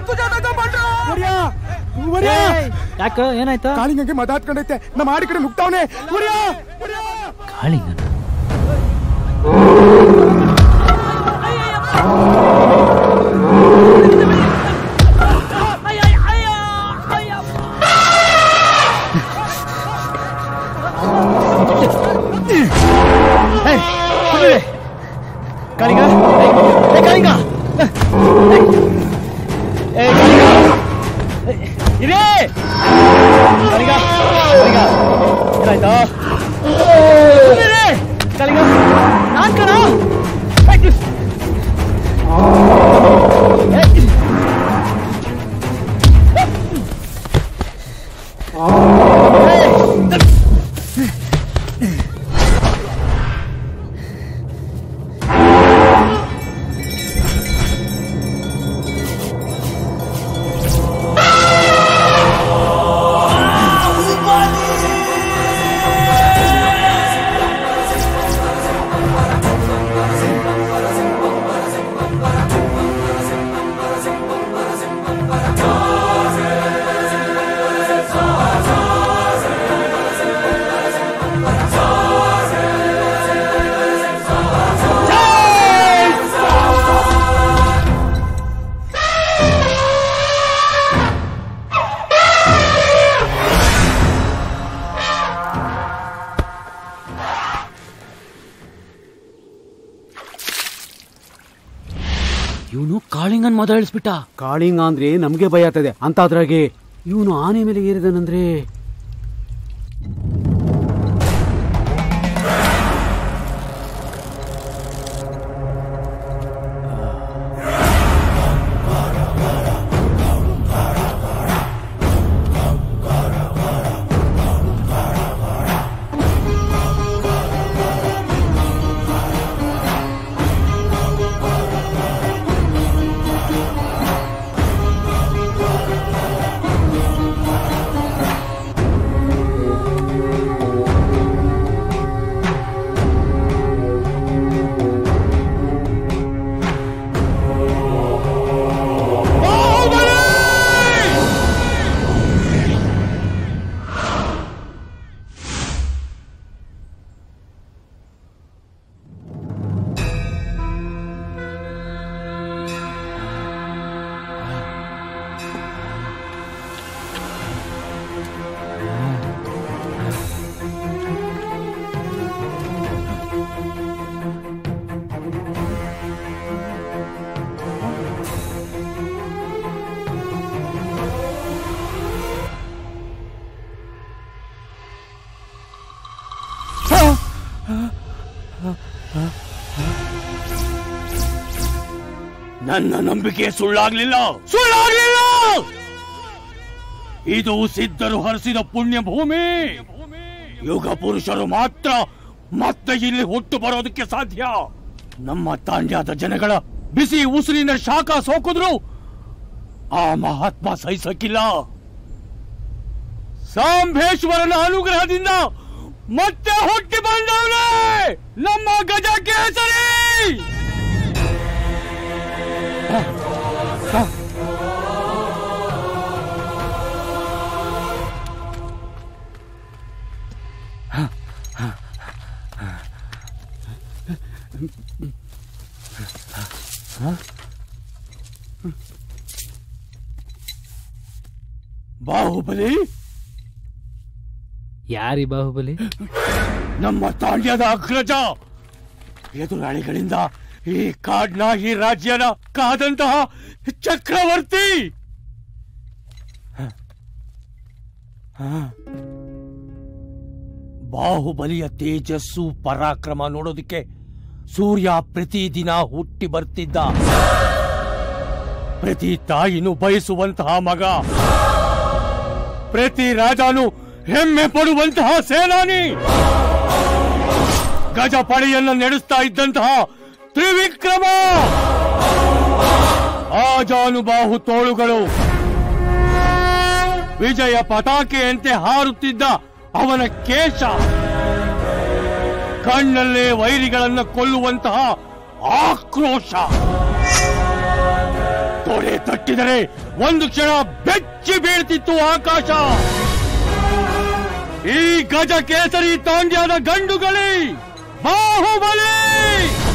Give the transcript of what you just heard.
ಯಾಕ ಏನಾಯ್ತು ಕಾಳಿಂಗಂಗೆ ಮದಾತ್ಕೊಂಡೈತೆ ನಮ್ಮ ಆಡಿ ಕಡೆ ನುಗ್ತಾವನೆ ಕಾಳಿಂಗನ ಕಾಳಿಂಗ ಏ ಕಾಳಿಂಗ ಏ ಕಾಳಿಂಗ ಇರೇ ಕಾಳಿಂಗ ಕಾಳಿಂಗ ಏನಾಯ್ತಾ ಇರೇ ಕಾಳಿಂಗ ನಾನ್ ಕಣ ಇವನು ಕಾಳಿಂಗನ್ ಮದ ಇಳಿಸ್ಬಿಟ್ಟ ಕಾಳಿಂಗ ಅಂದ್ರೆ ನಮ್ಗೆ ಭಯ ಆಗ್ತದೆ ಅಂತ ಅದ್ರಾಗೆ ಇವನು ಆನೆ ಮೇಲೆ ಏರಿದನಂದ್ರೆ ನನ್ನ ನಂಬಿಕೆ ಸುಳ್ಳಾಗ್ಲಿಲ್ಲ ಸುಳ್ಳಾಗ್ಲಿಲ್ಲ ಇದು ಸಿದ್ಧರು ಹರಿಸಿದ ಪುಣ್ಯ ಭೂಮಿ ಯುಗ ಪುರುಷರು ಮಾತ್ರ ಮತ್ತೆ ಇಲ್ಲಿ ಹುಟ್ಟು ಬರೋದಕ್ಕೆ ಸಾಧ್ಯ ನಮ್ಮ ತಾಂಡ್ಯದ ಜನಗಳ ಬಿಸಿ ಉಸಿರಿನ ಶಾಖ ಸೋಕಿದ್ರು ಆ ಮಹಾತ್ಮ ಸಹಿಸಕ್ಕಿಲ್ಲ ಸಾಂಬೇಶ್ವರನ ಅನುಗ್ರಹದಿಂದ ಮತ್ತೆ ಹುಟ್ಟಿ ಬಂದವನೇ ನಮ್ಮ ಗಜ ಕೇಸರಿ ಬಾಹುಬಲಿ ಯಾರಿ ಬಾಹುಬಲಿ ನಮ್ಮ ತಾಂಡ್ಯದ ಅಗ್ರಜ ಎದುರಾಳಿಗಳಿಂದ ಈ ಕಾಡ್ನ ಈ ರಾಜ್ಯನ ಕಾದಂತಹ ಚಕ್ರವರ್ತಿ ಬಾಹುಬಲಿಯ ತೇಜಸ್ಸು ಪರಾಕ್ರಮ ನೋಡೋದಕ್ಕೆ ಸೂರ್ಯ ಪ್ರತಿದಿನ ಹುಟ್ಟಿ ಬರ್ತಿದ್ದ ಪ್ರತಿ ತಾಯಿನೂ ಬಯಸುವಂತಹ ಮಗ ಪ್ರತಿ ರಾಜನು ಹೆಮ್ಮೆ ಪಡುವಂತಹ ಸೇನಾನಿ ಗಜಪಡೆಯನ್ನು ನಡೆಸ್ತಾ ಇದ್ದಂತಹ ತ್ರಿವಿಕ್ರಮ ಆಜಾನುಬಾಹು ತೋಳುಗಳು ವಿಜಯ ಪತಾಕೆಯಂತೆ ಹಾರುತ್ತಿದ್ದ ಅವನ ಕೇಶ ಕಣ್ಣಲ್ಲೇ ವೈರಿಗಳನ್ನು ಕೊಲ್ಲುವಂತಹ ಆಕ್ರೋಶ ತೊಡೆ ತಟ್ಟಿ ಮುಟ್ಟಿದರೆ ಒಂದು ಕ್ಷಣ ಬೆಚ್ಚಿ ಬೀಳ್ತಿತ್ತು ಆಕಾಶ ಈ ಗಜ ಕೇಸರಿ ತಾಂಡ್ಯದ ಗಂಡುಗಳಿ ಬಾಹುಬಲಿ